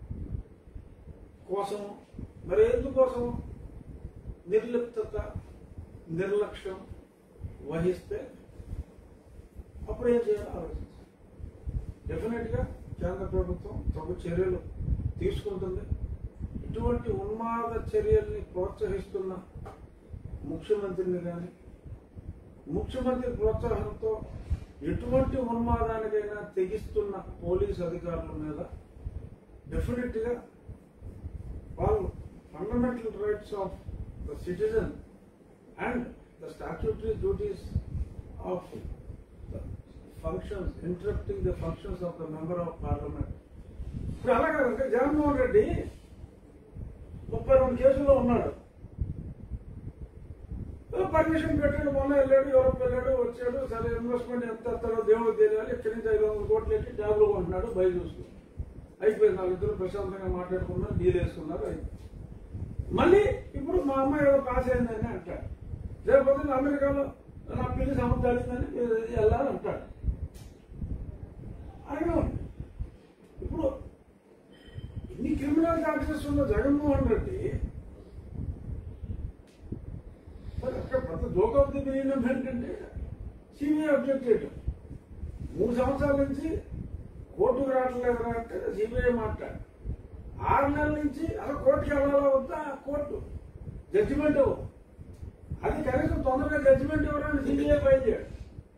కోసం మరి ఎందుకోసం నిర్లిప్తత నిర్లక్ష్యం వహిస్తే అప్పుడు ఏం చేయాలో ఆలోచించాలి డెఫినెట్ గా కేంద్ర ప్రభుత్వం తగు చర్యలు తీసుకుంటుంది ఇటువంటి ఉన్మాద చర్యల్ని ప్రోత్సహిస్తున్న ముఖ్యమంత్రిని కానీ ముఖ్యమంత్రి ప్రోత్సాహంతో ఎటువంటి ఉన్మాదానికైనా తెగిస్తున్న పోలీస్ అధికారుల మీద డెఫినెట్ గా వాళ్ళు fundamental rights of the citizen and the statutory duties of the functions interrupting the functions of the member of parliament ఇప్పుడు అలా కదంటే జగన్మోహన్ రెడ్డి ముప్పై రెండు కేసుల్లో ఉన్నాడు పర్మిషన్ పెట్టాడు మొన్న వెళ్ళాడు యూరోప్ వెళ్ళాడు వచ్చాడు సరే ఇన్వెస్ట్మెంట్ ఎంత ఎత్తాడో దేవుడు తెలియాలి ఇక్కడి నుంచి ఐదు వందల కోట్లు ఎట్టి ట్యాబ్లు కొంటున్నాడు బయట చూసుకుని అయిపోయింది వాళ్ళిద్దరు ప్రశాంతంగా మాట్లాడుకున్నారు డీల్ వేసుకున్నారు అయిపోయింది మళ్ళీ ఇప్పుడు మా అమ్మాయి ఏదో పాస్ అయిందని అంటాడు లేకపోతే అమెరికాలో నా పిల్లి సముద్రాడిందని వెళ్ళాలని అంటాడు ఆయన ఇప్పుడు ఇన్ని క్రిమినల్ చార్జెస్ ఉన్న జగన్మోహన్ రెడ్డి మరి అక్కడ పెద్ద జోక్ ఆఫ్ ది బిలియన్ ఏంటంటే సిబిఐ అబ్జెక్టెడ్ మూడు సంవత్సరాల నుంచి కోర్టుకు రావట్లేదు అంటే సిబిఐ మాట్లాడు ఆరు నెలల నుంచి అసలు కోర్టుకి వెళ్ళాలా వద్దా కోర్టు జడ్జిమెంట్ ఇవ్వదు అది కనీసం తొందరగా జడ్జిమెంట్ ఇవ్వడానికి సిబిఐ ఫైల్ చేయడు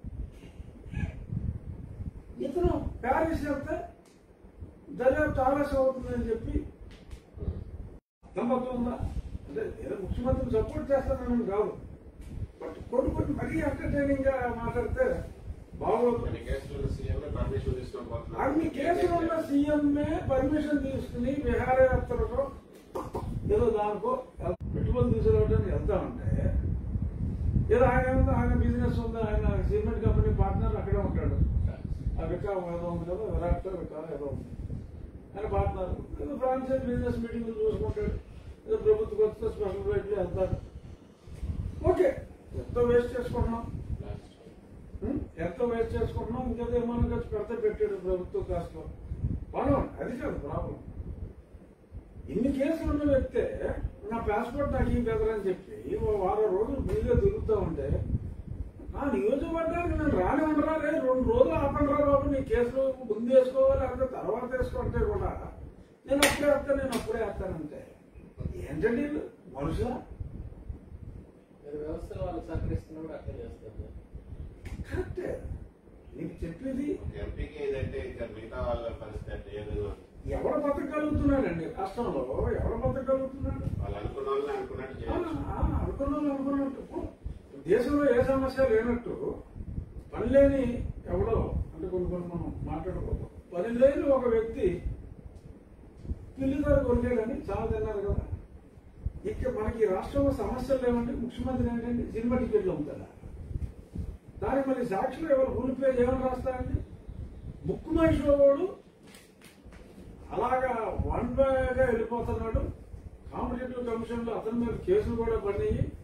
ఇతను ప్యారిస్ వెళ్తే దర్యాప్తు ఆలస్యం అవుతుందని చెప్పి అర్థమవుతుందా ఉందా అంటే ఏదో ముఖ్యమంత్రిని సపోర్ట్ చేస్తానని కాదు బట్ కొన్ని కొన్ని మరీ ఎంటర్టైనింగ్ గా మాట్లాడితే బాగోదు కొన్ని కేసులు సీఎం పర్మిషన్ తీసుకొని అన్ని కేసులు ఉన్న సీఎంఏ పర్మిషన్ తీసుకుని విహారయాత్రలో ఏదో దానికో పెట్టుబడులు తీసుకురావడానికి వెళ్తామంటే ఏదో ఆయన ఏముంది, ఆయన బిజినెస్ ఉంది ఆయన సిమెంట్ కంపెనీ పార్ట్నర్ అక్కడే ఉంటాడు ఆ వికారం ఏదో ఉంది కదా విరాట్ వికారం ఏదో ఉంది ఆయన పార్ట్నర్ ఏదో ఫ్రాంచైజ్ బిజినెస్ మీటింగ్లు చూసుకుంటాడు ఏదో ప్రభుత్వం వస్తే స్పెషల్ రేట్లు వెళ్తాడు ఓకే ఎంతో వేస్ట్ చేసుకుంటున్నాం ఉం? ఎంత వేస్ట్ చేసుకుంటున్నాం ఇంకేదో ఏమైనా ఖర్చు పెడితే పెట్టాడు ప్రభుత్వ కాస్ట్లో పనం అది కాదు ప్రాబ్లం ఇన్ని కేసులు ఉన్న వ్యక్తే నా పాస్పోర్ట్ నాకు ఈ బెదరని చెప్పి ఓ వారం రోజులు బిల్గా తిరుగుతూ ఉంటే నా నియోజకవర్గానికి నేను రాని ఉండరా లేదు రెండు రోజులు ఆపండి రా బాబు నీ కేసులు ముందు వేసుకోవాలి అంటే తర్వాత వేసుకుంటే కూడా నేను అప్పుడే వేస్తాను నేను అప్పుడే వేస్తానంటే ఏంటండి ఇది? మనుషులా మీరు వ్యవస్థలో వాళ్ళు సహకరిస్తున్నప్పుడు అట్లా చేస్తారు కరెక్టే నీకు చెప్పేది ఎంపీకి ఏదంటే ఇంకా మిగతా వాళ్ళ పరిస్థితి అంటే ఏ విధంగా ఉంది? ఎవడ బతకగలుగుతున్నాడండి రాష్ట్రంలో ఎవడ బతకగలుగుతున్నాడు వాళ్ళు అనుకున్న వాళ్ళని అనుకున్నట్టు ఆ, చేయొచ్చు ఆ, అనుకున్నాను అనుకున్నట్టు ఇప్పుడు దేశంలో ఏ సమస్య లేనట్టు పని లేని ఎవడో అంటే కొన్ని కొన్ని మనం మాట్లాడుకోవద్దు పని లేని ఒక వ్యక్తి పిల్లి ధర కొరికాడని చాలా తిన్నారు కదా ఇక మనకి ఈ రాష్ట్రంలో సమస్యలు లేవండి ముఖ్యమంత్రి ఏంటంటే సినిమా టికెట్లు అమ్ముతారా దానికి మరి సాక్షులు ఎవరు ఫుల్ పేజ్ ఏమని రాస్తారండి ముక్కు మనిషిలో వాడు అలాగా వన్ గా వెళ్ళిపోతున్నాడు కాంపిటేటివ్ కమిషన్ లో అతని మీద కేసులు కూడా పడినాయి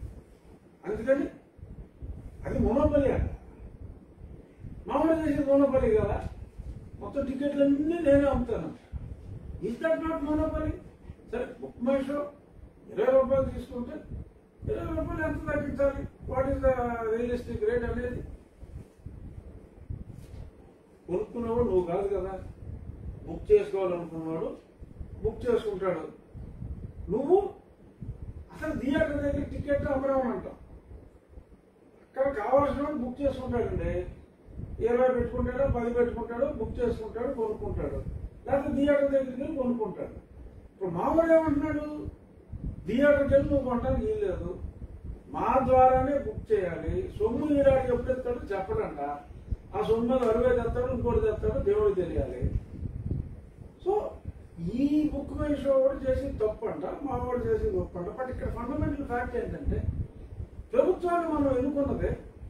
అందుకని అది మోనోపలి అంట మామూలు చేసేది మోనోపలి కదా మొత్తం టికెట్లన్నీ నేనే అమ్ముతాను ఇస్ దట్ నాట్ మోనోపలి సరే బుక్ మై షో ఇరవై రూపాయలు తీసుకుంటే ఇరవై రూపాయలు ఎంత తగ్గించాలి what is the realistic rate అనేది కొనుక్కున్నవాడు నువ్వు కాదు కదా బుక్ చేసుకోవాలనుకున్నవాడు బుక్ చేసుకుంటాడు నువ్వు అసలు థియేటర్ దగ్గర టికెట్ అమ్మడం అంటాం అక్కడ కావాల్సిన వాడు బుక్ చేసుకుంటాడండి ఇరవై పెట్టుకుంటాడో పది పెట్టుకుంటాడో బుక్ చేసుకుంటాడు కొనుక్కుంటాడు లేకపోతే థియేటర్ దగ్గరికి వెళ్ళి కొనుక్కుంటాడు ఇప్పుడు మామూలు ఏమంటున్నాడు థియేటర్కి వెళ్ళి నువ్వు కొనడానికి ఏం లేదు మా ద్వారానే బుక్ చేయాలి సొమ్ము ఈరాడికి ఎప్పుడు ఎత్తాడో చెప్పడంట ఆ సొమ్ము మీద అరవై తెస్తాడు ఇంకోటి తెస్తాడు దేవుడికి తెలియాలి సో ఈ బుక్ మై షో కూడా చేసి తప్పు అంట మా వాడు చేసి తప్పు అంట బట్ ఇక్కడ ఫండమెంటల్ ఫ్యాక్ట్ ఏంటంటే ప్రభుత్వాన్ని మనం ఎన్నుకున్నదే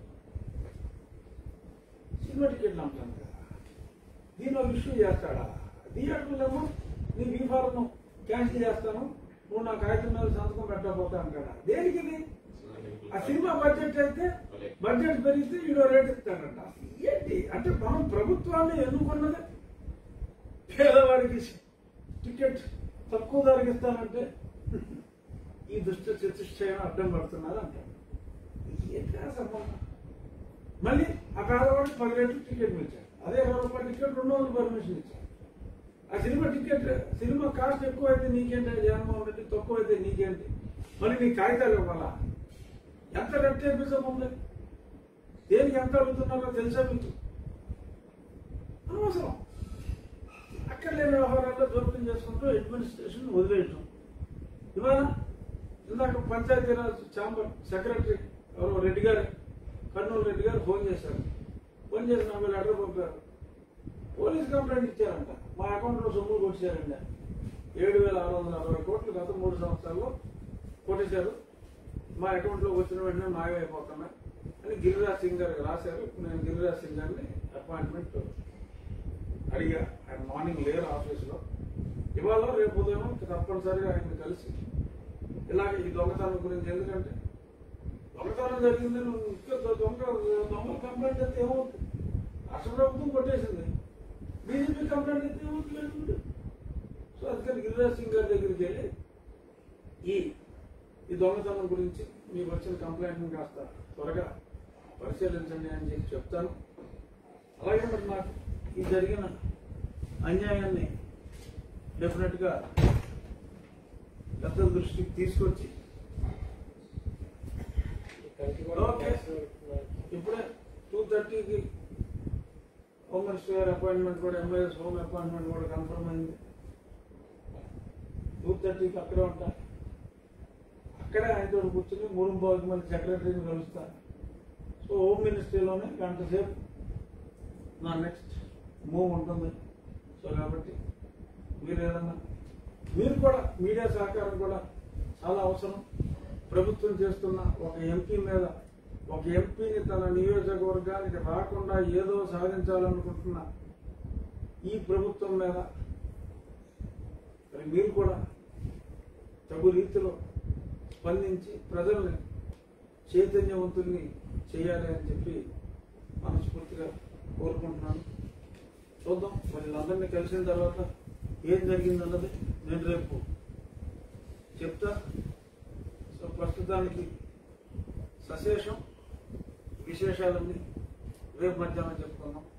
సినిమా టికెట్లు అంటాం కదా దీని ఒక ఇష్యూ చేస్తాడా థియేటర్లేమో నీ బీఫారం క్యాన్సిల్ చేస్తాను నువ్వు నా కాగితం మీద సంతకం పెట్టకపోతా అంటాడా దేనికి ఇది ఆ సినిమా బడ్జెట్ అయితే బడ్జెట్ పెరిగితే ఈడో రేట్ ఇస్తాడంట ఏంటి అంటే మనం ప్రభుత్వాన్ని ఎన్నుకున్నది పేదవాడికి టికెట్ తక్కువ ధరకి ఇస్తానంటే ఈ దుష్ట చతుష్టయం అడ్డం పడుతున్నారు అంటాడు ఏంటి ఆ సంబంధం మళ్ళీ ఆ పేదవాడికి పది రేట్లు టికెట్ ఇచ్చాడు అదే ఇరవై రూపాయల టికెట్ రెండు వందలు పర్మిషన్ ఇచ్చాడు ఆ సినిమా టికెట్ సినిమా కాస్ట్ ఎక్కువ అయితే నీకేంటి జగన్మోహన్ రెడ్డి తక్కువ అయితే నీకేంటి మళ్ళీ నీ కాగితాలు ఇవ్వాలా ఎంత రెట్ చేపించడం ఉంది దేనికి ఎంత అడుగుతున్నారో తెలుసా మీకు అనవసరం అక్కడ లేని వ్యవహారాల్లో జోక్యం చేసుకుంటూ అడ్మినిస్ట్రేషన్ వదిలేయటం ఇవాళ ఇందాక పంచాయతీరాజ్ ఛాంబర్ సెక్రటరీ ఎవరో రెడ్డి గారు కర్నూలు రెడ్డి గారు ఫోన్ చేశారు ఫోన్ చేసి నా మీద అడ్రస్ పంపారు పోలీస్ కంప్లైంట్ ఇచ్చారంట మా అకౌంట్లో సొమ్ములు కొట్టేశారండి ఏడు వేల ఆరు వందల అరవై కోట్లు గత మూడు సంవత్సరాల్లో కొట్టేశారు మా అకౌంట్లో వచ్చిన వెంటనే మాయమైపోతున్నాయి అని గిరిరాజ్ సింగ్ గారికి రాశారు ఇప్పుడు నేను గిరిరాజ్ సింగ్ గారిని అపాయింట్మెంట్ అడిగా ఆయన మార్నింగ్ లేరు ఆఫీస్లో ఇవాళ రేపు ఉదయం తప్పనిసరిగా ఆయన కలిసి ఇలాగ ఈ దొంగతనం గురించి ఎందుకంటే దొంగతనం జరిగింది నువ్వు ఇంకా దొంగ దొంగ కంప్లైంట్ అయితే ఏమవుతుంది రాష్ట్ర ప్రభుత్వం కొట్టేసింది బీజేపీ కంప్లైంట్ అయితే ఏమవుతుంది సో అందుకని గిరిరాజ్ సింగ్ గారి దగ్గరికి వెళ్ళి ఈ ఈ దొంగతనం గురించి మీకు వచ్చిన కంప్లైంట్ కాస్త త్వరగా పరిశీలించండి అని చెప్పి చెప్తాను అలాగే మరి నాకు ఈ జరిగిన అన్యాయాన్ని డెఫినెట్గా పెద్దల దృష్టికి తీసుకొచ్చి ఓకే. ఇప్పుడే టూ థర్టీకి హోమ్ మినిస్టర్ గారి అపాయింట్మెంట్ కూడా ఎంఐఎస్ హోమ్ అపాయింట్మెంట్ కూడా కన్ఫర్మ్ అయింది టూ థర్టీకి అక్కడే ఉంటా అక్కడే ఆయనతో కూర్చుని మూడు బాగుకి మళ్ళీ సెక్రటరీని కలుస్తా సో హోమ్ మినిస్ట్రీలోనే గంట సేపు నా నెక్స్ట్ మూవ్ ఉంటుంది సో కాబట్టి మీరు ఏదన్నా మీరు కూడా మీడియా సహకారం కూడా చాలా అవసరం ప్రభుత్వం చేస్తున్న ఒక ఎంపీ మీద ఒక ఎంపీని తన నియోజకవర్గానికి రాకుండా ఏదో సాధించాలనుకుంటున్న ఈ ప్రభుత్వం మీద మరి మీరు కూడా తగు రీతిలో స్పందించి ప్రజల్ని చైతన్యవంతుల్ని చేయాలి అని చెప్పి మనస్ఫూర్తిగా కోరుకుంటున్నాను చూద్దాం మరి వీళ్ళందరినీ కలిసిన తర్వాత ఏం జరిగిందన్నది నేను రేపు చెప్తా సో ప్రస్తుతానికి సశేషం విశేషాలన్నీ రేపు మధ్యాహ్నం చెప్పుకుందాం